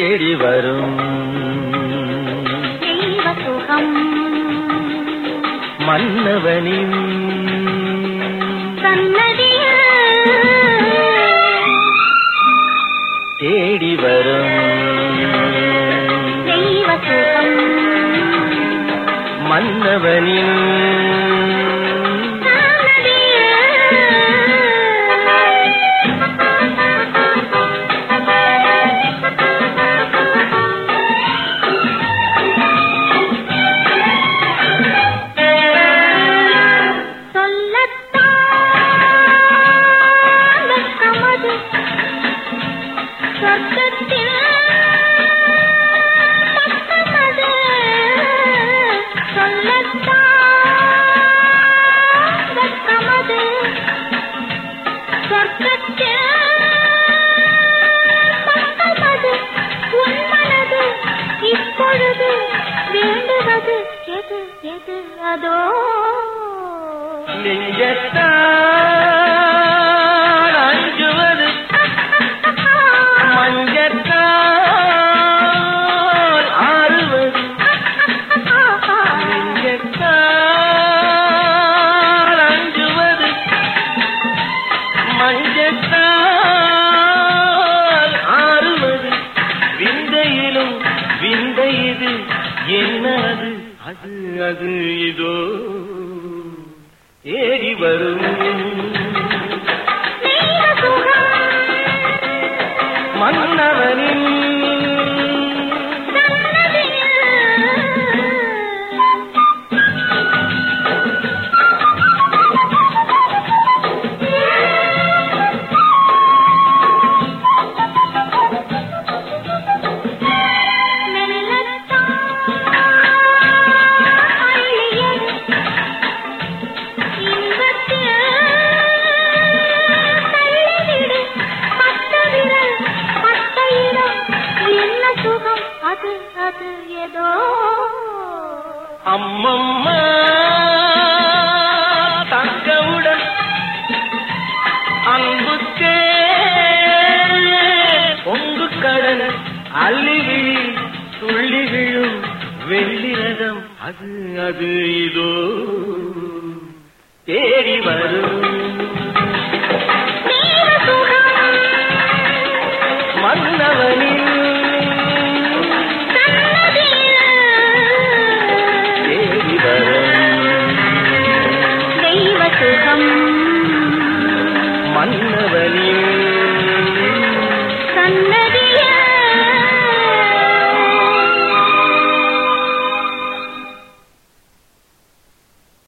தேடி வரும் தெய்வ சுகம் மன்னவனின் சன்னதியில் தேடி வரும் தெய்வ சுகம் மன்னவனின் சொல்லத்தான் வெட்கமது சொர்க்கத்தில் மொத்தமது சொல்லத்தான் வெட்கமது சொர்க்கத்தில் மொத்தமது உன் மனது இப்பொழுது வேண்டுவது எது எது அதோ நெஞ்சத்தான் அஞ்சுவது மஞ்சத்தான் ஆறுவது நெஞ்சத்தான் அஞ்சுவது மஞ்சத்தான் ஆறுவது விந்தையிலும் விந்தை இது என்ன அது அது அது இதோ ஏறி வரும் தெய்வ சுகம் மன்னவனின் அது அது ஏதோ அம்மம்மா தங்கவுடன் அன்புக்கே பொங்கு கடல் அள்ளி விழி துள்ளி விழும் வெள்ளிரதம் அது அது இதோ தேடி வரும்